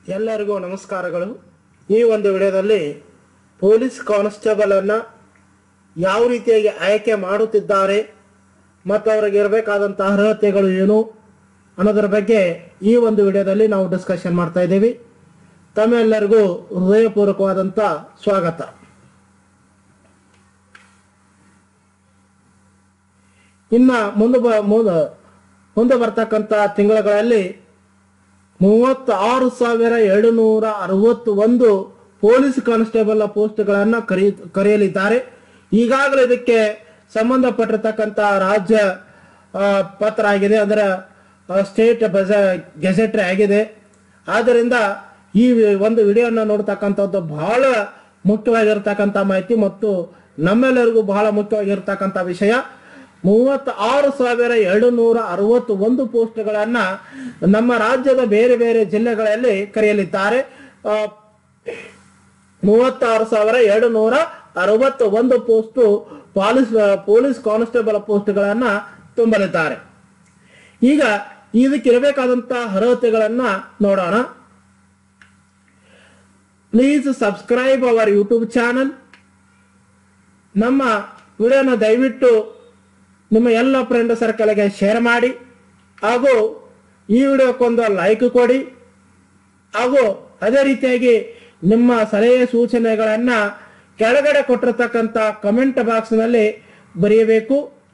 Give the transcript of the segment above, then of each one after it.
ಎಲ್ಲರಿಗೂ ನಮಸ್ಕಾರಗಳು ಈ ಒಂದು ವಿಡಿಯೋದಲ್ಲಿ ಪೊಲೀಸ್ ಕಾನ್ಸ್ಟೇಬಲ್ ಅನ್ನ ಯಾವ ರೀತಿಯಾಗಿ ಆಯ್ಕೆ ಮಾಡುತ್ತಿದ್ದಾರೆ ಮತ್ತು ಅವರಿಗೆ ಇರಬೇಕಾದಂತಹ ಅರ್ಹತೆಗಳು ಏನು ಅನ್ನೋದರ ಬಗ್ಗೆ ಈ ಒಂದು ವಿಡಿಯೋದಲ್ಲಿ ನಾವು ಡಿಸ್ಕಷನ್ ಮಾಡ್ತಾ ಇದ್ದೀವಿ ತಮ್ಮೆಲ್ಲರಿಗೂ ಹೃದಯಪೂರ್ವಕವಾದಂಥ ಸ್ವಾಗತ ಇನ್ನ ಮುಂದೆ ಬ ಮುಂದೆ ಮುಂದೆ ಬರ್ತಕ್ಕಂಥ ತಿಂಗಳುಗಳಲ್ಲಿ ಮೂವತ್ತಾರು ಸಾವಿರ ಎರಡು ನೂರ ಅರವತ್ತೊಂದು ಪೊಲೀಸ್ ಕಾನ್ಸ್ಟೇಬಲ್ ಪೋಸ್ಟ್ಗಳನ್ನು ಕರಿ ಕರೆಯಲಿದ್ದಾರೆ ಈಗಾಗಲೇ ಇದಕ್ಕೆ ಸಂಬಂಧಪಟ್ಟಿರ್ತಕ್ಕಂಥ ರಾಜ್ಯ ಆ, ಪತ್ರ ಆಗಿದೆ ಅಂದ್ರೆ ಸ್ಟೇಟ್ ಬಜ ಗೆಜೆಟ್ರಿ ಆಗಿದೆ ಆದ್ದರಿಂದ ಈ ಒಂದು ವಿಡಿಯೋನ ನೋಡ್ತಕ್ಕಂಥದ್ದು ಬಹಳ ಮುಖ್ಯವಾಗಿರ್ತಕ್ಕಂಥ ಮಾಹಿತಿ ಮತ್ತು ನಮ್ಮೆಲ್ಲರಿಗೂ ಬಹಳ ಮುಖ್ಯವಾಗಿರ್ತಕ್ಕಂಥ ವಿಷಯ ಮೂವತ್ತಾರು ಸಾವಿರ ಎರಡು ನೂರ ಅರವತ್ತೊಂದು ಪೋಸ್ಟ್ಗಳನ್ನ ನಮ್ಮ ರಾಜ್ಯದ ಬೇರೆ ಬೇರೆ ಜಿಲ್ಲೆಗಳಲ್ಲಿ ಕರೆಯಲಿದ್ದಾರೆ ಆ, ಮೂವತ್ತಾರು ಸಾವಿರ ಎರಡು ನೂರ ಅರವತ್ತ ಒಂದು ಪೋಸ್ಟ್ ಪಾಲಿಸ್ ಪೊಲೀಸ್ ಕಾನ್ಸ್ಟೇಬಲ್ ಪೋಸ್ಟ್ಗಳನ್ನ ತುಂಬಲಿದ್ದಾರೆ ಈಗ ಇದಕ್ಕಿರಬೇಕಾದಂತಹ ಅರ್ಹತೆಗಳನ್ನ ನೋಡೋಣ please subscribe our YouTube channel ನಮ್ಮ ವಿಡಿಯೋನ ದಯವಿಟ್ಟು ನಿಮ್ಮ ಎಲ್ಲ ಫ್ರೆಂಡ್ ಸರ್ಕಲ್ಗೆ ಶೇರ್ ಮಾಡಿ ಹಾಗೂ ಈ ವಿಡಿಯೋಕ್ಕೊಂದು ಲೈಕ್ ಕೊಡಿ ಹಾಗೂ ಅದೇ ರೀತಿಯಾಗಿ ನಿಮ್ಮ ಸಲಹೆ ಸೂಚನೆಗಳನ್ನ ಕೆಳಗಡೆ ಕೊಟ್ಟಿರ್ತಕ್ಕಂಥ ಕಮೆಂಟ್ ಬಾಕ್ಸ್ನಲ್ಲಿ ಬರೆಯಬೇಕು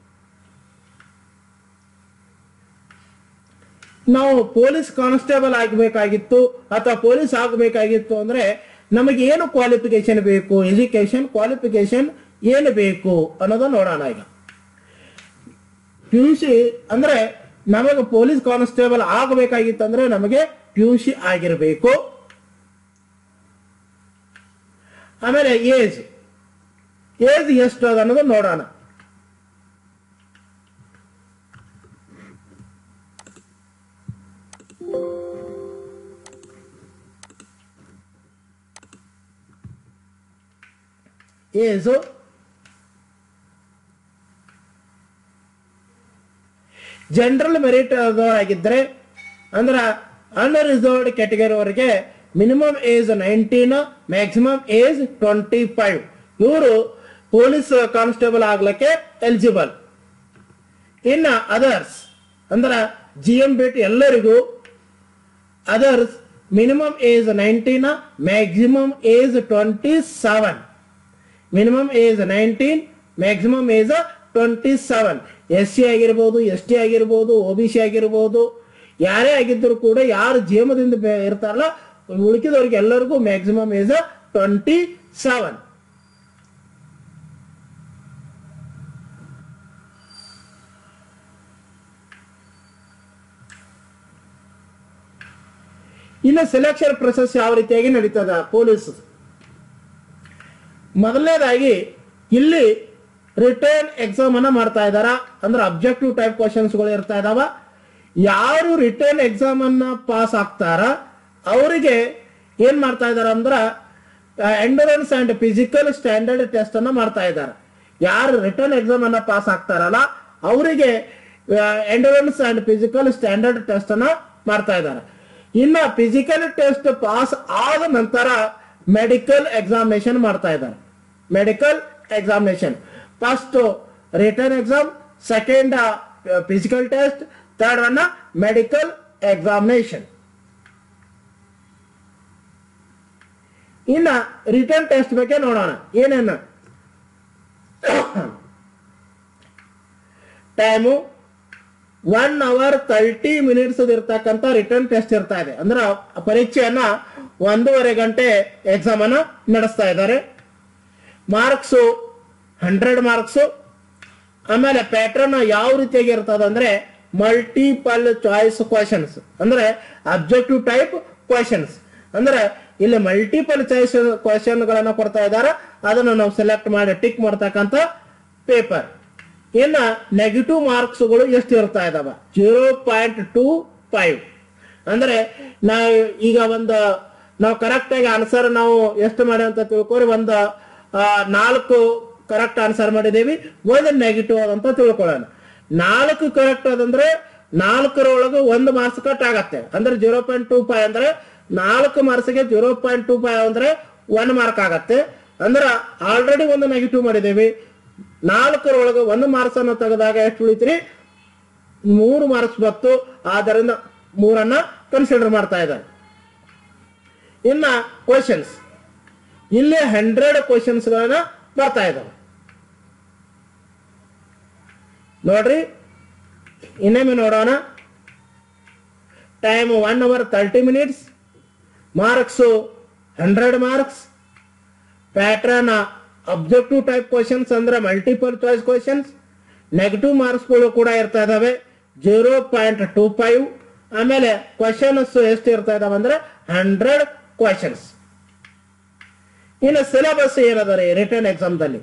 ನಾವು ಪೊಲೀಸ್ ಕಾನ್ಸ್ಟೇಬಲ್ ಆಗಬೇಕಾಗಿತ್ತು ಅಥವಾ ಪೊಲೀಸ್ ಆಗಬೇಕಾಗಿತ್ತು ಅಂದ್ರೆ ನಮಗೆ ಏನು ಕ್ವಾಲಿಫಿಕೇಶನ್ ಬೇಕು ಎಜುಕೇಶನ್ ಕ್ವಾಲಿಫಿಕೇಶನ್ ಏನು ಬೇಕು ಅನ್ನೋದನ್ನ ನೋಡೋಣ ಈಗ ಪಿ ಯು ಸಿ ಅಂದ್ರೆ ನಮಗೆ ಪೊಲೀಸ್ ಕಾನ್ಸ್ಟೇಬಲ್ ಆಗಬೇಕಾಗಿತ್ತು ಅಂದ್ರೆ ನಮಗೆ ಪಿ ಯು ಸಿ ಆಗಿರಬೇಕು ಆಮೇಲೆ ಏಜ್ ಏಜ್ ಎಷ್ಟು ಅದ ಅನ್ನೋದು ನೋಡೋಣ ಏಜು ಜನರಲ್ ಮೆರಿಟ್ ಆಗಿದ್ರೆ ಅಂದ್ರೆ ಅನ್ರಿಸರ್ವ್ಡ್ ಕ್ಯಾಟಗರಿ ಅವರಿಗೆ minimum age nineteen maximum age twenty five ಇವರು ಪೊಲೀಸ್ ಕಾನ್ಸ್ಟೇಬಲ್ ಆಗ್ಲಿಕ್ಕೆ ಎಲಿಜಿಬಲ್ ಇನ್ನ ಅದರ್ಸ್ ಅಂದ್ರೆ ಜಿ ಎಂ ಬಿಟ್ ಎಲ್ಲರಿಗೂ others minimum age nineteen maximum age twenty seven minimum age nineteen maximum age twenty seven S C ಆಗಿರ್ಬೋದು S T ಆಗಿರ್ಬೋದು O B C ಆಗಿರ್ಬೋದು ಯಾರೇ ಆಗಿದ್ದರೂ ಕೂಡ ಯಾರು ಜೇಮದಿಂದ ಬೆ- ಇರ್ತಾರಲ್ಲ ಉಳಿಕಿದವ್ರಿಗೆ ಎಲ್ಲರಿಗೂ ಮ್ಯಾಕ್ಸಿಮಮ್ ಏಜ್ ಟ್ವೆಂಟಿ ಸೆವೆನ್ ಇನ್ನು ಸೆಲೆಕ್ಷನ್ ಪ್ರೊಸೆಸ್ ಯಾವ ರೀತಿಯಾಗಿ ನಡೀತದ ಪೊಲೀಸ್ ಮೊದಲನೇದಾಗಿ ಇಲ್ಲಿ ರಿಟರ್ನ್ ಎಕ್ಸಾಮ್ ಅನ್ನ ಮಾಡ್ತಾ ಇದಾರ ಅಂದ್ರೆ ಅಬ್ಜೆಕ್ಟಿವ್ ಟೈಪ್ ಕ್ವಶನ್ಸ್ಗಳು ಇರ್ತಾ ಇದಾವ ಯಾರು ರಿಟರ್ನ್ ಎಕ್ಸಾಮ್ ಅನ್ನ ಪಾಸ್ ಆಗ್ತಾರ ಅವರಿಗೆ ಏನ್ ಮಾಡ್ತಾ ಇದಾರ ಅಂದ್ರ endurance and physical standard test ಅನ್ನ ಮಾಡ್ತಾ ಇದ್ದಾರೆ ಯಾರು ರಿಟರ್ನ್ ಎಕ್ಸಾಮ್ ಅನ್ನ ಪಾಸ್ ಆಗ್ತಾರಲ್ಲ ಅವರಿಗೆ endurance and physical standard test ಅನ್ನ ಮಾಡ್ತಾ ಇದ್ದಾರೆ ಇನ್ನ ಫಿಸಿಕಲ್ ಟೆಸ್ಟ್ ಪಾಸ್ ಆದ ನಂತರ ಮೆಡಿಕಲ್ ಎಕ್ಸಾಮಿನೇಷನ್ ಮಾಡ್ತಾ ಇದ್ದಾರೆ medical examination first written exam second physical test third one medical examination ಇನ್ನ ರಿಟರ್ನ್ ಟೆಸ್ಟ್ ಬಗ್ಗೆ ನೋಡೋಣ ಏನೇನು time one hour thirty minutes ಇರ್ತಕ್ಕಂಥ ರಿಟರ್ನ್ ಟೆಸ್ಟ್ ಇರ್ತಾ ಇದೆ ಅಂದ್ರೆ ಆ ಪರೀಕ್ಷೆಯನ್ನ ಒಂದೂವರೆ ಗಂಟೆ ಎಕ್ಸಾಮ್ ಅನ್ನ ನಡೆಸ್ತಾ ಇದ್ದಾರೆ ಮಾರ್ಕ್ಸು ಹಂಡ್ರೆಡ್ ಮಾರ್ಕ್ಸು ಆಮೇಲೆ ಪ್ಯಾಟರ್ನ್ ಯಾವ ರೀತಿಯಾಗಿ ಇರ್ತದ ಅಂದ್ರೆ ಮಲ್ಟಿಪಲ್ ಚಾಯ್ಸ್ ಕ್ವಶನ್ಸ್ ಅಂದ್ರೆ ಅಬ್ಜೆಕ್ಟಿವ್ ಟೈಪ್ ಕ್ವಶನ್ಸ್ ಅಂದ್ರೆ ಇಲ್ಲಿ ಮಲ್ಟಿಪಲ್ ಚಾಯ್ಸ್ ಕ್ವಶನ್ ಗಳನ್ನ ಕೊಡ್ತಾ ಇದ್ದಾರೆ ಅದನ್ನು ನಾವು ಸೆಲೆಕ್ಟ್ ಮಾಡಿ ಟಿಕ್ ಮಾಡ್ತಕ್ಕಂಥ ಪೇಪರ್ ಇನ್ನ ನೆಗೆಟಿವ್ ಮಾರ್ಕ್ಸ್ಗಳು ಎಷ್ಟು ಇರ್ತಾ ಇದಾವ ಜೀರೋ ಪಾಯಿಂಟ್ ಟೂ ಫೈವ್ ಅಂದ್ರೆ ನಾವು ಈಗ ಒಂದು ನಾವು ಕರೆಕ್ಟ್ ಆಗಿ ಆನ್ಸರ್ ನಾವು ಎಷ್ಟು ಮಾಡಿ ಅಂತ ತಿಳ್ಕೊರಿ ಒಂದು ಆ, ನಾಲ್ಕು ಕರೆಕ್ಟ್ ಆನ್ಸರ್ ಮಾಡಿದೇವಿ ಒಂದು ನೆಗೆಟಿವ್ ಅಂತ ತಿಳ್ಕೊಳ್ಳೋಣ ನಾಲ್ಕು ಕರೆಕ್ಟ್ ಅದಂದ್ರೆ ನಾಲ್ಕರ ಒಳಗೆ ಒಂದು ಮಾರ್ಕ್ಸ್ ಕಟ್ ಆಗತ್ತೆ ಅಂದ್ರೆ ಜೀರೋ ಪಾಯಿಂಟ್ ಟೂ ಫೈವ್ ಅಂದ್ರೆ ನಾಲ್ಕು ಮಾರ್ಕ್ಸ್ಗೆ ಜೀರೋ ಪಾಯಿಂಟ್ ಟೂ ಫೈವ್ ಅಂದ್ರೆ ಒನ್ ಮಾರ್ಕ್ ಆಗತ್ತೆ ಅಂದ್ರೆ ಆಲ್ರೆಡಿ ಒಂದು ನೆಗೆಟಿವ್ ಮಾಡಿದ್ದೇವೆ ನಾಲ್ಕರೊಳಗೆ ಒಂದು ಮಾರ್ಕ್ಸ್ ಅನ್ನು ತೆಗೆದಾಗ ಎಷ್ಟು ಉಳಿತ್ರಿ ಮೂರು ಮಾರ್ಕ್ಸ್ ಬತ್ತು ಆದ್ದರಿಂದ ಮೂರನ್ನ ಕನ್ಸಿಡರ್ ಮಾಡ್ತಾ ಇದ್ದಾರೆ ಇನ್ನ ಕ್ವಶನ್ಸ್ ಇಲ್ಲಿ ಹಂಡ್ರೆಡ್ ಕ್ವಶನ್ಸ್ ಗಳನ್ನ ಬರ್ತಾ ಇದಾವೆ ನೋಡ್ರಿ ಇನ್ನೊಮ್ಮೆ ನೋಡೋಣ time one hour thirty minutes marks hundred marks pattern objective type questions ಅಂದ್ರೆ ಮಲ್ಟಿಪಲ್ ಚಾಯ್ಸ್ ಕ್ವಶನ್ಸ್ ನೆಗೆಟಿವ್ ಮಾರ್ಕ್ಸ್ಗಳು ಕೂಡ ಇರ್ತಾ ಇದಾವೆ ಜೀರೋ ಪಾಯಿಂಟ್ ಟೂ ಫೈವ್ ಆಮೇಲೆ ಕ್ವಶನ್ಸ್ ಎಷ್ಟು ಇರ್ತಾ ಇದಾವೆ ಅಂದ್ರೆ ಹಂಡ್ರೆಡ್ ಕ್ವಶನ್ಸ್ ಇನ್ನು ಸಿಲೆಬಸ್ ಏನದ ರೀ ರಿಟರ್ನ್ ಎಕ್ಸಾಮ್ದಲ್ಲಿ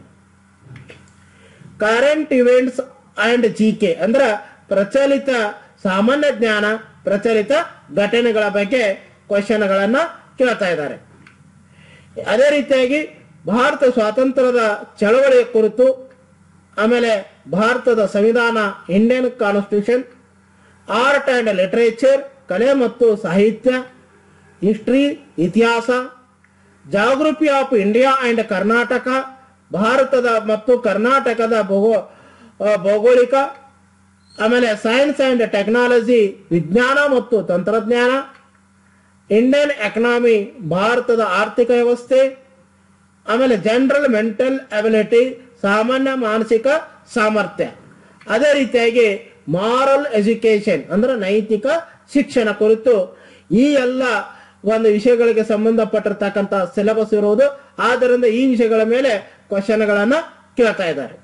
current events and G K ಅಂದ್ರೆ ಪ್ರಚಲಿತ ಸಾಮಾನ್ಯ ಜ್ಞಾನ ಪ್ರಚಲಿತ ಘಟನೆಗಳ ಬಗ್ಗೆ ಕ್ವಶನ್ಗಳನ್ನ ಕೇಳ್ತಾ ಇದ್ದಾರೆ ಅದೇ ರೀತಿಯಾಗಿ ಭಾರತ ಸ್ವಾತಂತ್ರ್ಯದ ಚಳವಳಿಯ ಕುರಿತು ಆಮೇಲೆ ಭಾರತದ ಸಂವಿಧಾನ Indian constitution art and literature ಕಲೆ ಮತ್ತು ಸಾಹಿತ್ಯ ಹಿಸ್ಟ್ರಿ ಇತಿಹಾಸ ಜಾಗೃತಿ ಆಫ್ ಇಂಡಿಯಾ ಅಂಡ್ ಕರ್ನಾಟಕ ಭಾರತದ ಮತ್ತು ಕರ್ನಾಟಕದ ಭೌಗೋ ಆ, ಭೌಗೋಳಿಕ ಆಮೇಲೆ ಸೈನ್ಸ್ ಅಂಡ್ ಟೆಕ್ನಾಲಜಿ ವಿಜ್ಞಾನ ಮತ್ತು ತಂತ್ರಜ್ಞಾನ ಇಂಡಿಯನ್ ಎಕನಾಮಿ ಭಾರತದ ಆರ್ಥಿಕ ವ್ಯವಸ್ಥೆ ಆಮೇಲೆ ಜನರಲ್ ಮೆಂಟಲ್ ಅಬಿಲಿಟಿ ಸಾಮಾನ್ಯ ಮಾನಸಿಕ ಸಾಮರ್ಥ್ಯ ಅದೇ ರೀತಿಯಾಗಿ ಮಾರಲ್ ಎಜುಕೇಶನ್ ಅಂದ್ರೆ ನೈತಿಕ ಶಿಕ್ಷಣ ಕುರಿತು ಈ ಎಲ್ಲ ಒಂದು ವಿಷಯಗಳಿಗೆ ಸಂಬಂಧಪಟ್ಟಿರ್ತಕ್ಕಂಥ ಸಿಲೆಬಸ್ ಇರುವುದು ಆದ್ದರಿಂದ ಈ ವಿಷಯಗಳ ಮೇಲೆ ಕ್ವಶನ್ಗಳನ್ನ ಕೇಳ್ತಾ ಇದ್ದಾರೆ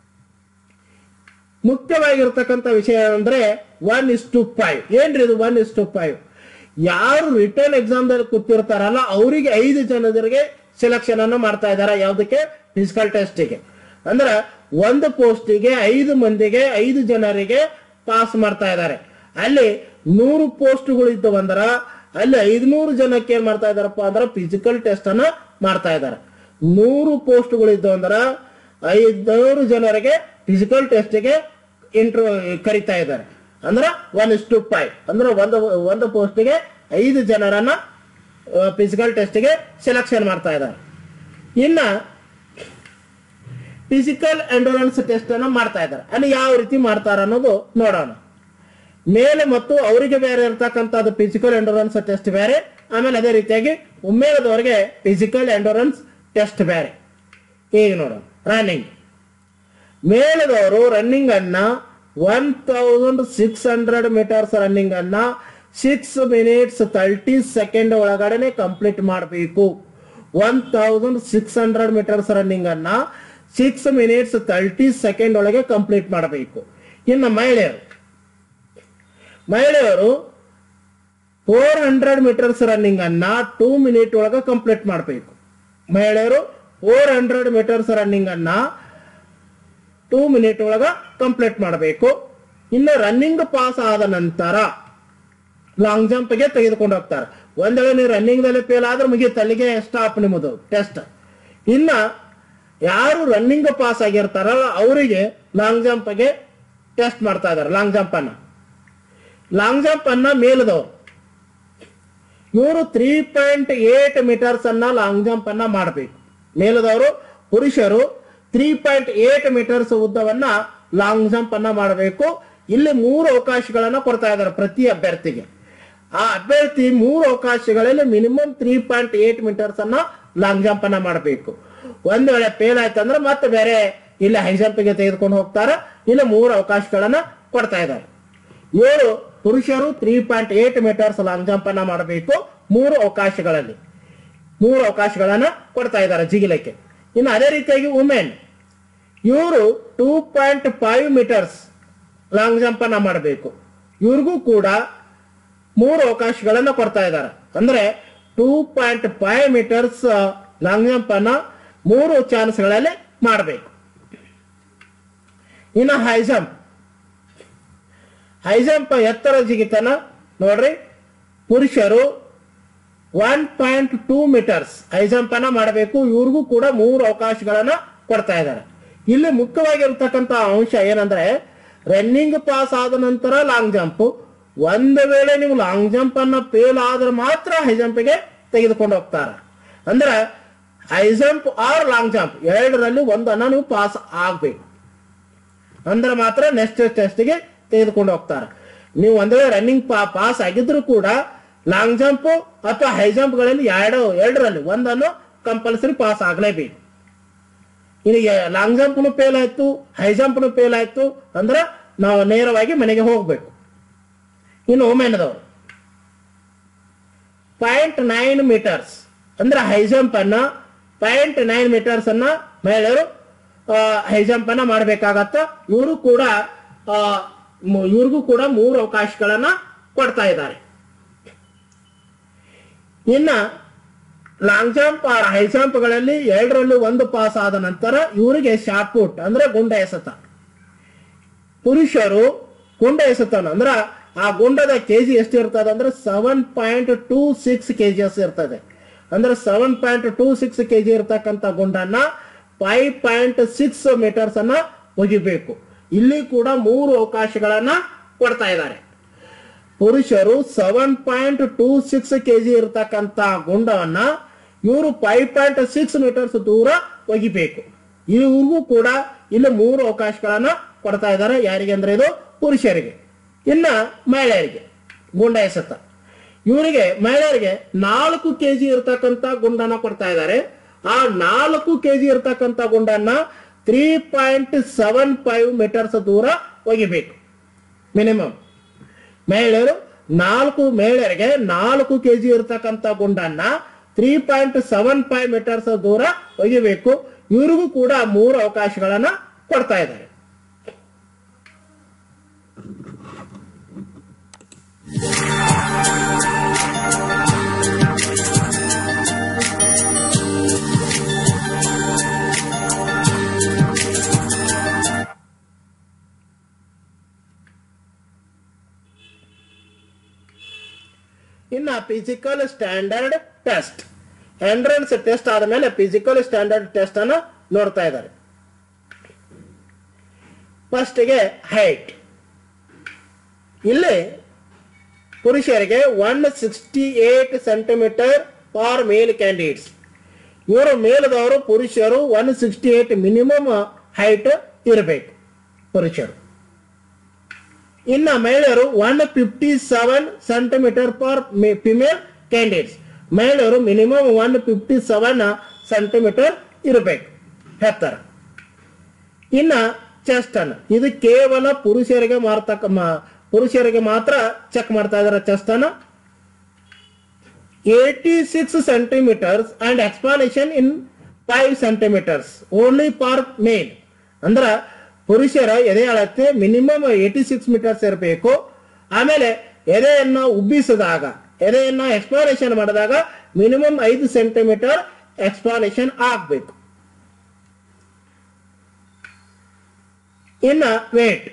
ಮುಖ್ಯವಾಗಿರ್ತಕ್ಕಂಥ ವಿಷಯ ಅಂದ್ರೆ ಒನ್ ಇಸ್ ಟು ಫೈವ್ ಏನ್ರಿ ಇದು ಒನ್ ಇಸ್ ಟು ಫೈವ್ ಯಾರು ರಿಟರ್ನ್ ಎಕ್ಸಾಮ್ದಲ್ಲಿ ಕೂತಿರ್ತಾರಲ್ಲ ಅವರಿಗೆ ಐದು ಜನರಿಗೆ ಸೆಲೆಕ್ಷನ್ ಅನ್ನು ಮಾಡ್ತಾ ಇದ್ದಾರೆ ಯಾವುದಕ್ಕೆ ಫಿಸಿಕಲ್ ಟೆಸ್ಟಿಗೆ ಅಂದ್ರೆ ಒಂದು ಪೋಸ್ಟಿಗೆ ಐದು ಮಂದಿಗೆ ಐದು ಜನರಿಗೆ ಪಾಸ್ ಮಾಡ್ತಾ ಇದ್ದಾರೆ ಅಲ್ಲಿ ನೂರು ಪೋಸ್ಟ್ಗಳು ಇದ್ದವು ಅಂದ್ರ ಅಲ್ಲಿ ಐದ್ನೂರು ಜನಕ್ಕೆ ಏನ್ ಮಾಡ್ತಾ ಇದಾರಪ್ಪ ಅಂದ್ರೆ ಫಿಸಿಕಲ್ ಟೆಸ್ಟ್ ಅನ್ನ ಮಾಡ್ತಾ ಇದ್ದಾರೆ ನೂರು ಪೋಸ್ಟ್ಗಳು ಇದ್ದವು ಅಂದ್ರ ಐದ್ನೂರು ಜನರಿಗೆ ಫಿಸಿಕಲ್ ಟೆಸ್ಟ್ಗೆ ಇಂಟ್ರೋ ಕರಿತಾ ಇದ್ದಾರೆ ಅಂದ್ರೆ ಒನ್ ಇಸ್ ಟು ಫೈವ್ ಅಂದ್ರೆ ಒಂದು ಒಂದು ಪೋಸ್ಟ್ಗೆ ಐದು ಜನರನ್ನ ಫಿಸಿಕಲ್ ಟೆಸ್ಟ್ಗೆ ಸೆಲೆಕ್ಷನ್ ಮಾಡ್ತಾ ಇದ್ದಾರೆ ಇನ್ನ ಫಿಸಿಕಲ್ ಎಂಡೋರೆನ್ಸ್ ಟೆಸ್ಟ್ ಅನ್ನ ಮಾಡ್ತಾ ಇದ್ದಾರೆ ಅಲ್ಲಿ ಯಾವ ರೀತಿ ಮಾಡ್ತಾರ ಅನ್ನೋದು ನೋಡೋಣ ಮೇಲೆ ಮತ್ತು ಅವರಿಗೆ ಬೇರೆ ಇರ್ತಕ್ಕಂಥದ್ದು ಫಿಸಿಕಲ್ ಎಂಡೋರೆನ್ಸ್ ಟೆಸ್ಟ್ ಬೇರೆ ಆಮೇಲೆ ಅದೇ ರೀತಿಯಾಗಿ ಉಮೇದವರಿಗೆ ಫಿಸಿಕಲ್ ಎಂಡೋರೆನ್ಸ್ ಟೆಸ್ಟ್ ಬೇರೆ ಈಗ ನೋಡೋಣ ರನ್ನಿಂಗ್ ಮೇಲದವರು ರನ್ನಿಂಗ್ ಅನ್ನ one thousand six hundred metres running ಅನ್ನ ಸಿಕ್ಸ್ ಮಿನಿಟ್ಸ್ ತರ್ಟಿ ಸೆಕೆಂಡ್ ಒಳಗಡೆನೆ ಕಂಪ್ಲೀಟ್ ಮಾಡಬೇಕು one thousand six hundred metres running ಅನ್ನ ಸಿಕ್ಸ್ ಮಿನಿಟ್ಸ್ ತರ್ಟಿ ಸೆಕೆಂಡ್ ಒಳಗೆ ಕಂಪ್ಲೀಟ್ ಮಾಡಬೇಕು ಇನ್ನು ಮಹಿಳೆಯರು ಮಹಿಳೆಯರು ಫೋರ್ ಹಂಡ್ರೆಡ್ ಮೀಟರ್ಸ್ ರನ್ನಿಂಗ್ ಅನ್ನ ಟೂ ಮಿನಿಟ್ ಒಳಗೆ ಕಂಪ್ಲೀಟ್ ಮಾಡಬೇಕು ಮಹಿಳೆಯರು ಫೋರ್ ಹಂಡ್ರೆಡ್ ಮೀಟರ್ಸ್ ರನ್ನಿಂಗ್ ಅನ್ನ ಟೂ ಮಿನಿಟ್ ಒಳಗ ಕಂಪ್ಲೀಟ್ ಮಾಡಬೇಕು ಇನ್ನು ರನ್ನಿಂಗ್ ಪಾಸ್ ಆದ ನಂತರ ಲಾಂಗ್ ಜಂಪ್ಗೆ ತೆಗೆದುಕೊಂಡು ಹೋಗ್ತಾರೆ ಒಂದ್ ವೇಳೆ ನೀವು ರನ್ನಿಂಗ್ ದಲ್ಲಿ ಫೇಲ್ ಆದ್ರೆ ಮುಗೀತು ಅಲ್ಲಿಗೆ ಸ್ಟಾಪ್ ನಿಮ್ಮದು ಟೆಸ್ಟ್ ಇನ್ನ ಯಾರು ರನ್ನಿಂಗ್ ಪಾಸ್ ಆಗಿರ್ತಾರಲ್ಲ ಅವರಿಗೆ ಲಾಂಗ್ ಜಂಪ್ಗೆ ಟೆಸ್ಟ್ ಮಾಡ್ತಾ ಇದಾರೆ ಲಾಂಗ್ ಜಂಪ್ ಅನ್ನ ಲಾಂಗ್ ಜಂಪ್ ಅನ್ನ ಮೇಲದವ್ರು ಇವರು ತ್ರೀ ಪಾಯಿಂಟ್ ಏಟ್ ಮೀಟರ್ಸ್ ಅನ್ನ ಲಾಂಗ್ ಜಂಪ್ ಅನ್ನ ಮಾಡಬೇಕು ಮೇಲದವರು ಪುರುಷರು ತ್ರೀ ಪಾಯಿಂಟ್ ಏಟ್ ಮೀಟರ್ಸ್ ಉದ್ದವನ್ನ ಲಾಂಗ್ ಜಂಪ್ ಅನ್ನ ಮಾಡಬೇಕು ಇಲ್ಲಿ ಮೂರು ಅವಕಾಶಗಳನ್ನ ಕೊಡ್ತಾ ಇದ್ದಾರೆ ಪ್ರತಿ ಅಭ್ಯರ್ಥಿಗೆ ಆ ಅಭ್ಯರ್ಥಿ ಮೂರು ಅವಕಾಶಗಳಲ್ಲಿ minimum three point eight metres ಅನ್ನ ಲಾಂಗ್ ಜಂಪ್ ಅನ್ನ ಮಾಡಬೇಕು ಒಂದ್ ವೇಳೆ ಫೇಲ್ ಆಯ್ತಂದ್ರೆ ಮತ್ತೆ ಬೇರೆ ಇಲ್ಲಿ ಹೈ ಜಂಪ್ಗೆ ತೆಗೆದುಕೊಂಡು ಹೋಗ್ತಾರೆ ಇಲ್ಲಿ ಮೂರು ಅವಕಾಶಗಳನ್ನ ಕೊಡ್ತಾ ಇದ್ದಾರೆ ಏಳು ಪುರುಷರು three point eight metres long jump ಅನ್ನ ಮಾಡಬೇಕು ಮೂರು ಅವಕಾಶಗಳಲ್ಲಿ ಮೂರು ಅವಕಾಶಗಳನ್ನ ಕೊಡ್ತಾ ಇದ್ದಾರೆ ಜಿಗಿಲಕ್ಕೆ ಇನ್ನು ಅದೇ ರೀತಿಯಾಗಿ ವುಮೆನ್ ಇವರು two point five metres long jump ಅನ್ನ ಮಾಡಬೇಕು ಇವ್ರಿಗೂ ಕೂಡ ಮೂರು ಅವಕಾಶಗಳನ್ನ ಕೊಡ್ತಾ ಇದ್ದಾರೆ ಅಂದ್ರೆ two point five metres long jump ಅನ್ನ ಮೂರು ಚಾನ್ಸ್ಗಳಲ್ಲಿ ಮಾಡಬೇಕು ಇನ್ನು ಹೈ ಜಂಪ್ ಹೈ ಜಂಪ್ ಎತ್ತರ ಜಿಗಿತನ ನೋಡ್ರಿ ಪುರುಷರು one point two metres high jump ಅನ್ನ ಮಾಡಬೇಕು ಇವ್ರಿಗೂ ಕೂಡ ಮೂರು ಅವಕಾಶಗಳನ್ನ ಕೊಡ್ತಾ ಇದ್ದಾರೆ ಇಲ್ಲಿ ಮುಖ್ಯವಾಗಿರ್ತಕ್ಕಂಥ ಅಂಶ ಏನಂದ್ರೆ ರನ್ನಿಂಗ್ ಪಾಸ್ ಆದ ನಂತರ ಲಾಂಗ್ ಜಂಪ್ ಒಂದು ವೇಳೆ ನೀವು ಲಾಂಗ್ ಜಂಪ್ ಅನ್ನ ಫೇಲ್ ಆದ್ರೆ ಮಾತ್ರ ಹೈ ಜಂಪ್ಗೆ ತೆಗೆದುಕೊಂಡು ಹೋಗ್ತಾರ ಅಂದ್ರೆ high jump or long jump ಎರಡರಲ್ಲಿ ಒಂದನ್ನ ನೀವು ಪಾಸ್ ಆಗ್ಬೇಕು ಅಂದ್ರೆ ಮಾತ್ರ ನೆಕ್ಸ್ಟ್ ಟೆಸ್ಟ್ಗೆ ತೆಗೆದುಕೊಂಡು ಹೋಗ್ತಾರೆ ನೀವು ಒಂದ್ ವೇಳೆ ರನ್ನಿಂಗ್ ಪಾಸ್ ಆಗಿದ್ರು ಕೂಡ ಲಾಂಗ್ ಜಂಪ್ ಅಥವಾ ಹೈ ಜಂಪ್ಗಳಲ್ಲಿ ಎರಡು ಎರಡರಲ್ಲಿ ಒಂದನ್ನು ಕಂಪಲ್ಸರಿ ಪಾಸ್ ಆಗಲೇಬೇಕು ಇನ್ನು ಲಾಂಗ್ ಜಂಪ್ನು ಫೇಲ್ ಆಯ್ತು ಹೈ ಜಂಪ್ನು ಫೇಲ್ ಆಯ್ತು ಅಂದ್ರೆ ನಾವು ನೇರವಾಗಿ ಮನೆಗೆ ಹೋಗ್ಬೇಕು ಇನ್ನು ವುಮೆನ್ದವರು ಪಾಯಿಂಟ್ ನೈನ್ ಮೀಟರ್ಸ್ ಅಂದ್ರೆ ಹೈ ಜಂಪ್ ಅನ್ನ ಪಾಯಿಂಟ್ ನೈನ್ ಮೀಟರ್ಸ್ ಅನ್ನ ಮಹಿಳೆಯರು ಹೈ ಜಂಪ್ ಅನ್ನ ಮಾಡಬೇಕಾಗತ್ತ ಇವರು ಕೂಡ ಆ, ಮು- ಇವ್ರಿಗೂ ಕೂಡ ಮೂರು ಅವಕಾಶಗಳನ್ನ ಕೊಡ್ತಾ ಇದ್ದಾರೆ ಇನ್ನ long jump or high jump ಗಳಲ್ಲಿ ಎರಡರಲ್ಲಿ ಒಂದು ಪಾಸ್ ಆದ ನಂತರ ಇವರಿಗೆ ಶಾರ್ಟ್ ಪುಟ್ ಅಂದ್ರೆ ಗುಂಡ ಎಸೆತ ಪುರುಷರು ಗುಂಡ ಎಸೆತಾನ ಅಂದ್ರ ಆ ಗುಂಡದ ಕೆಜಿ ಎಷ್ಟು ಇರ್ತದೆ ಅಂದ್ರೆ seven point two six KGs ಇರ್ತದೆ ಅಂದ್ರೆ seven point two six KG ಇರ್ತಕ್ಕಂಥ ಗುಂಡನ್ನ ಫೈವ್ ಪಾಯಿಂಟ್ ಸಿಕ್ಸ್ ಮೀಟರ್ಸ್ ಅನ್ನ ಒಗಿಬೇಕು ಇಲ್ಲಿ ಕೂಡ ಮೂರು ಅವಕಾಶಗಳನ್ನ ಕೊಡ್ತಾ ಇದ್ದಾರೆ ಪುರುಷರು seven point two six KG ಇರತಕ್ಕಂತ ಗುಂಡವನ್ನ ಇವರು ಫೈವ್ ಪಾಯಿಂಟ್ ಸಿಕ್ಸ್ ಮೀಟರ್ಸ್ ದೂರ ಒಗಿಬೇಕು ಇವ್ರಿಗೂ ಕೂಡ ಇಲ್ಲಿ ಮೂರು ಅವಕಾಶಗಳನ್ನ ಕೊಡ್ತಾ ಇದ್ದಾರೆ ಯಾರಿಗೆ ಅಂದ್ರೆ ಇದು ಪುರುಷರಿಗೆ ಇನ್ನ ಮಹಿಳೆಯರಿಗೆ ಗುಂಡ ಎಸೆತ ಇವರಿಗೆ ಮಹಿಳೆಯರಿಗೆ ನಾಲ್ಕು ಕೆಜಿ ಇರತಕ್ಕಂತ ಗುಂಡನ್ನ ಕೊಡ್ತಾ ಇದ್ದಾರೆ ಆ ನಾಲ್ಕು ಕೆಜಿ ಇರತಕ್ಕಂತ ಗುಂಡನ್ನ three point seven five metres ದೂರ ಒಗಿಬೇಕು ಮಿನಿಮಮ್ ಮಹಿಳೆಯರು ನಾಲ್ಕು ಮಹಿಳೆಯರಿಗೆ ನಾಲ್ಕು ಕೆಜಿ ಇರತಕ್ಕಂತ ಗುಂಡನ್ನ three point seven five metres ದೂರ ಒಗಿಬೇಕು ಇವ್ರಿಗೂ ಕೂಡ ಮೂರು ಅವಕಾಶಗಳನ್ನ ಕೊಡ್ತಾ ಇದ್ದಾರೆ ಇನ್ನ physical standard test entrance test ಆದಮೇಲೆ ಫಿಸಿಕಲ್ ಸ್ಟ್ಯಾಂಡರ್ಡ್ ಟೆಸ್ಟ್ ಅನ್ನ ನೋಡ್ತಾ ಇದ್ದಾರೆ ಫಸ್ಟ್ಗೆ ಹೈಟ್ ಇಲ್ಲಿ ಪುರುಷರಿಗೆ one sixty eight centimetre for male candidates ಇವರು ಮೇಲದವರು ಪುರುಷರು one sixty eight minimum height ಇರಬೇಕು ಪುರುಷರು ಇನ್ನ ಮಹಿಳೆಯರು one fifty seven centimetre per female candidates ಮಹಿಳೆಯರು minimum one fifty seven centimetre ಇರಬೇಕು ಎತ್ತರ ಇನ್ನ ಚೆಸ್ಟ್ ಅನ್ನ ಇದು ಕೇವಲ ಪುರುಷರಿಗೆ ಮಾರ್ತಕ್ಕ ಮ- ಪುರುಷರಿಗೆ ಮಾತ್ರ ಚೆಕ್ ಮಾಡ್ತಾ ಇದಾರೆ ಚೆಸ್ಟ್ ಅನ್ನ eighty six centimetres and expansion in five centimetres only for male ಅಂದ್ರ ಪುರುಷರ ಎದೆ ಅಳತೆ ಮಿನಿಮಮ್ ಏಟಿ ಸಿಕ್ಸ್ ಮೀಟರ್ಸ್ ಇರಬೇಕು ಆಮೇಲೆ ಎದೆಯನ್ನ ಉಬ್ಬಿಸಿದಾಗ ಎದೆಯನ್ನ ಎಕ್ಸ್ಪಾನೇಷನ್ ಮಾಡಿದಾಗ ಮಿನಿಮಮ್ ಐದು ಸೆಂಟಿಮೀಟರ್ ಎಕ್ಸ್ಪಾನೇಷನ್ ಆಗ್ಬೇಕು ಇನ್ನ ವೇಟ್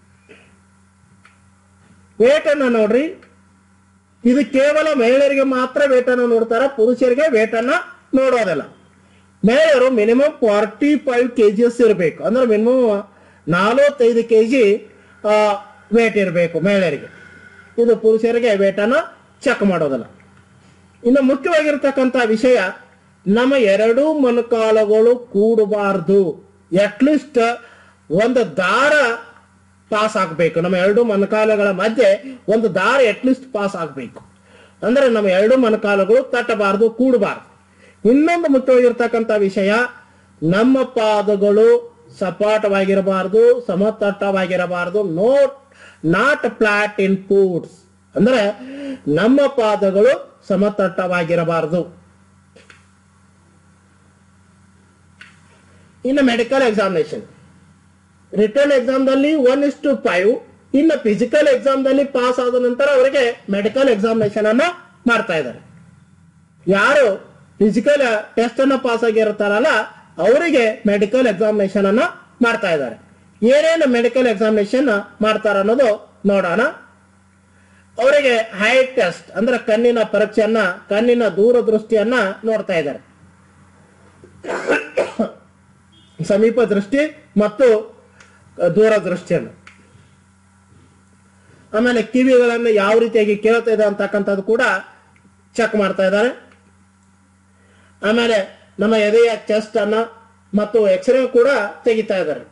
ವೇಟ್ ಅನ್ನ ನೋಡ್ರಿ ಇದು ಕೇವಲ ಮಹಿಳೆಯರಿಗೆ ಮಾತ್ರ ವೇಟ್ ಅನ್ನು ನೋಡ್ತಾರ ಪುರುಷರಿಗೆ ವೇಟ್ ಅನ್ನ ನೋಡೋದಿಲ್ಲ ಮಹಿಳೆಯರು ಮಿನಿಮಮ್ ಫಾರ್ಟಿ ಫೈವ್ ಕೆಜಿಎಸ್ ಇರಬೇಕು ಅಂದ್ರೆ ಮಿನಿಮಮ್ ನಲವತ್ತೈದು ಕೆಜಿ ವೇಟ್ ಇರಬೇಕು ಮಹಿಳೆಯರಿಗೆ ಇದು ಪುರುಷರಿಗೆ ವೇಟ್ ಅನ್ನ ಚೆಕ್ ಮಾಡೋದಿಲ್ಲ ಇನ್ನು ಮುಖ್ಯವಾಗಿರ್ತಕ್ಕಂಥ ವಿಷಯ ನಮ್ಮ ಎರಡೂ ಮೊಣಕಾಲುಗಳು ಕೂಡಬಾರ್ದು ಅಟ್ಲೀಸ್ಟ್ ಒಂದು ದಾರ ಪಾಸ್ ಆಗಬೇಕು ನಮ್ಮ ಎರಡು ಮೊಣಕಾಲುಗಳ ಮಧ್ಯೆ ಒಂದು ದಾರ ಅಟ್ಲೀಸ್ಟ್ ಪಾಸ್ ಆಗಬೇಕು ಅಂದ್ರೆ ನಮ್ಮ ಎರಡು ಮೊಣಕಾಲುಗಳು ತಟ್ಟಬಾರದು ಕೂಡಬಾರದು ಇನ್ನೊಂದು ಮುಖ್ಯವಾಗಿರ್ತಕ್ಕಂಥ ವಿಷಯ ನಮ್ಮ ಪಾದಗಳು ಸಪಾಟವಾಗಿರಬಾರದು ಸಮತಟ್ಟವಾಗಿರಬಾರದು note not flat in foods ಅಂದ್ರೆ ನಮ್ಮ ಪಾದಗಳು ಸಮತಟ್ಟವಾಗಿರಬಾರದು ಇನ್ನು ಮೆಡಿಕಲ್ ಎಕ್ಸಾಮಿನೇಷನ್ ರಿಟರ್ನ್ ಎಕ್ಸಾಮ್ದಲ್ಲಿ ಒನ್ ಇಸ್ ಟು ಫೈವ್ ಇನ್ನು ಫಿಸಿಕಲ್ ಎಕ್ಸಾಮ್ದಲ್ಲಿ ಪಾಸ್ ಆದ ನಂತರ ಅವರಿಗೆ ಮೆಡಿಕಲ್ ಎಕ್ಸಾಮಿನೇಷನ್ ಅನ್ನ ಮಾಡ್ತಾ ಇದ್ದಾರೆ ಯಾರು ಫಿಸಿಕಲ್ ಟೆಸ್ಟ್ ಅನ್ನ ಪಾಸ್ ಆಗಿರ್ತಾರಲ್ಲ ಅವರಿಗೆ ಮೆಡಿಕಲ್ ಎಕ್ಸಾಮಿನೇಷನ್ ಅನ್ನ ಮಾಡ್ತಾ ಇದ್ದಾರೆ ಏನೇನು ಮೆಡಿಕಲ್ ಎಕ್ಸಾಮಿನೇಷನ್ ಮಾಡ್ತಾರ ಅನ್ನೋದು ನೋಡೋಣ ಅವರಿಗೆ ಹೈ ಟೆಸ್ಟ್ ಅಂದ್ರೆ ಕಣ್ಣಿನ ಪರೀಕ್ಷೆಯನ್ನ ಕಣ್ಣಿನ ದೂರದೃಷ್ಟಿಯನ್ನ ನೋಡ್ತಾ ಇದ್ದಾರೆ ಸಮೀಪ ದೃಷ್ಟಿ ಮತ್ತು ದೂರದೃಷ್ಟಿಯನ್ನು ಆಮೇಲೆ ಕಿವಿಗಳನ್ನು ಯಾವ ರೀತಿಯಾಗಿ ಕೇಳ್ತಾ ಇದೆ ಅಂತಕ್ಕಂಥದ್ದು ಕೂಡ ಚೆಕ್ ಮಾಡ್ತಾ ಇದ್ದಾರೆ ಆಮೇಲೆ ನಮ್ಮ ಎದೆಯ ಚೆಸ್ಟ್ ಅನ್ನ ಮತ್ತು ಎಕ್ಸ್ರೇ ಕೂಡ ತೆಗಿತಾ ಇದ್ದಾರೆ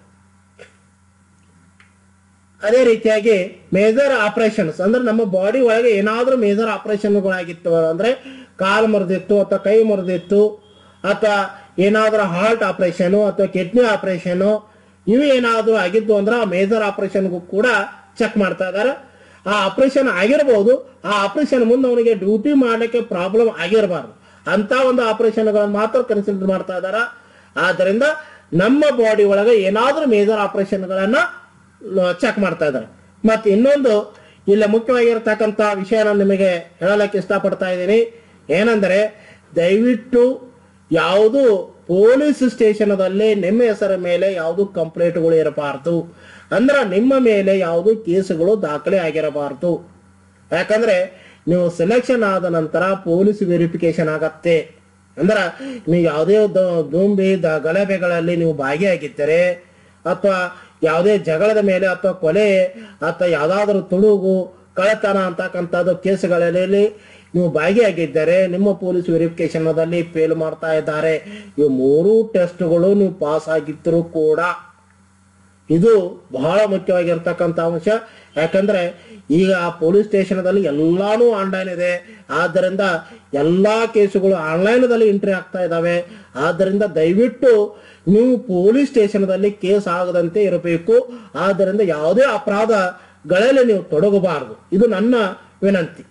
ಅದೇ ರೀತಿಯಾಗಿ ಮೇಜರ್ ಆಪರೇಷನ್ಸ್ ಅಂದ್ರೆ ನಮ್ಮ ಬಾಡಿ ಒಳಗೆ ಏನಾದ್ರೂ ಮೇಜರ್ ಆಪರೇಷನ್ಗಳಾಗಿತ್ತು ಅಂದ್ರೆ ಕಾಲು ಮುರಿದಿತ್ತು ಅಥವಾ ಕೈ ಮುರಿದಿತ್ತು ಅಥವಾ ಏನಾದ್ರೂ ಹಾರ್ಟ್ ಆಪರೇಷನ್ ಅಥವಾ ಕಿಡ್ನಿ ಆಪರೇಷನ್ ಇವು ಏನಾದ್ರೂ ಆಗಿದ್ದು ಅಂದ್ರೆ ಆ ಮೇಜರ್ ಆಪರೇಷನ್ಗೂ ಕೂಡ ಚೆಕ್ ಮಾಡ್ತಾ ಇದ್ದಾರೆ ಆ ಆಪರೇಷನ್ ಆಗಿರಬಹುದು ಆ ಆಪರೇಷನ್ ಮುಂದೆ ಅವನಿಗೆ ಡ್ಯೂಟಿ ಮಾಡಲಿಕ್ಕೆ ಪ್ರಾಬ್ಲಮ್ ಆಗಿರಬಾರ್ದು ಅಂತ ಒಂದು ಆಪರೇಷನ್ಗಳನ್ನು ಮಾತ್ರ ಕನ್ಸಿಡರ್ ಮಾಡ್ತಾ ಇದಾರ ಆದ್ದರಿಂದ ನಮ್ಮ ಬಾಡಿ ಒಳಗೆ ಏನಾದ್ರೂ ಮೇಜರ್ ಆಪರೇಷನ್ಗಳನ್ನ ಚೆಕ್ ಮಾಡ್ತಾ ಇದ್ದಾರೆ ಮತ್ತೆ ಇನ್ನೊಂದು ಇಲ್ಲಿ ಮುಖ್ಯವಾಗಿರ್ತಕ್ಕಂಥ ವಿಷಯ ನಾನು ನಿಮಗೆ ಹೇಳಲಿಕ್ಕೆ ಇಷ್ಟಪಡ್ತಾ ಇದ್ದೀನಿ ಏನಂದ್ರೆ ದಯವಿಟ್ಟು ಯಾವುದು ಪೊಲೀಸ್ ಸ್ಟೇಷನದಲ್ಲಿ ನಿಮ್ಮ ಹೆಸರ ಮೇಲೆ ಯಾವುದು ಕಂಪ್ಲೇಂಟ್ಗಳು ಇರಬಾರ್ದು ಅಂದ್ರೆ ನಿಮ್ಮ ಮೇಲೆ ಯಾವುದು ಕೇಸುಗಳು ದಾಖಲೆ ಆಗಿರಬಾರ್ದು ಯಾಕಂದ್ರೆ ನೀವು ಸೆಲೆಕ್ಷನ್ ಆದ ನಂತರ ಪೊಲೀಸ್ ವೆರಿಫಿಕೇಶನ್ ಆಗತ್ತೆ ಅಂದ್ರ ನೀವು ಯಾವುದೇ ದ- ದುಂಬಿ ದ- ಗಲಭೆಗಳಲ್ಲಿ ನೀವು ಭಾಗಿಯಾಗಿದ್ದರೆ ಅಥವಾ ಯಾವುದೇ ಜಗಳದ ಮೇಲೆ ಅಥವಾ ಕೊಲೆ ಅಥವಾ ಯಾವ್ದಾದ್ರು ತುಳುಗು ಕಳ್ಳತನ ಅಂತಕ್ಕಂಥದ್ದು ಕೇಸುಗಳಲ್ಲಿ ನೀವು ಭಾಗಿಯಾಗಿದ್ದರೆ ನಿಮ್ಮ ಪೊಲೀಸ್ ವೆರಿಫಿಕೇಶನ್ದಲ್ಲಿ ಫೇಲ್ ಮಾಡ್ತಾ ಇದ್ದಾರೆ ಈ ಮೂರು ಟೆಸ್ಟ್ಗಳು ನೀವು ಪಾಸ್ ಆಗಿದ್ದರೂ ಕೂಡ ಇದು ಬಹಳ ಮುಖ್ಯವಾಗಿರ್ತಕ್ಕಂಥ ಅಂಶ ಯಾಕಂದ್ರೆ ಈಗ ಪೊಲೀಸ್ ಸ್ಟೇಷನ್ದಲ್ಲಿ ಎಲ್ಲಾನು ಆನ್ಲೈನ್ ಇದೆ ಆದ್ದರಿಂದ ಎಲ್ಲಾ ಕೇಸುಗಳು ಆನ್ಲೈನ್ದಲ್ಲಿ ಎಂಟ್ರಿ ಆಗ್ತಾ ಇದಾವೆ ಆದ್ದರಿಂದ ದಯವಿಟ್ಟು ನೀವು ಪೊಲೀಸ್ ಸ್ಟೇಷನ್ದಲ್ಲಿ ಕೇಸ್ ಆಗದಂತೆ ಇರಬೇಕು ಆದ್ದರಿಂದ ಯಾವುದೇ ಅಪರಾಧಗಳಲ್ಲಿ ನೀವು ತೊಡಗಬಾರದು ಇದು ನನ್ನ ವಿನಂತಿ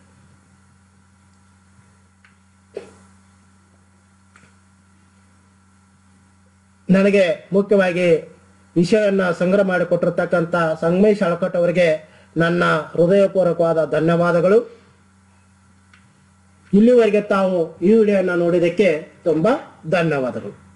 ನನಗೆ ಮುಖ್ಯವಾಗಿ ವಿಷಯವನ್ನ ಸಂಗ್ರಹ ಮಾಡಿಕೊಟ್ಟಿರ್ತಕ್ಕಂಥ ಸಂಗಮೇಶ್ ಅಳಕಟ್ ಅವರಿಗೆ ನನ್ನ ಹೃದಯಪೂರ್ವಕವಾದ ಧನ್ಯವಾದಗಳು ಇಲ್ಲಿವರೆಗೆ ತಾವು ಈ ವಿಡಿಯೋನ ನೋಡಿದ್ದಕ್ಕೆ ತುಂಬಾ ಧನ್ಯವಾದಗಳು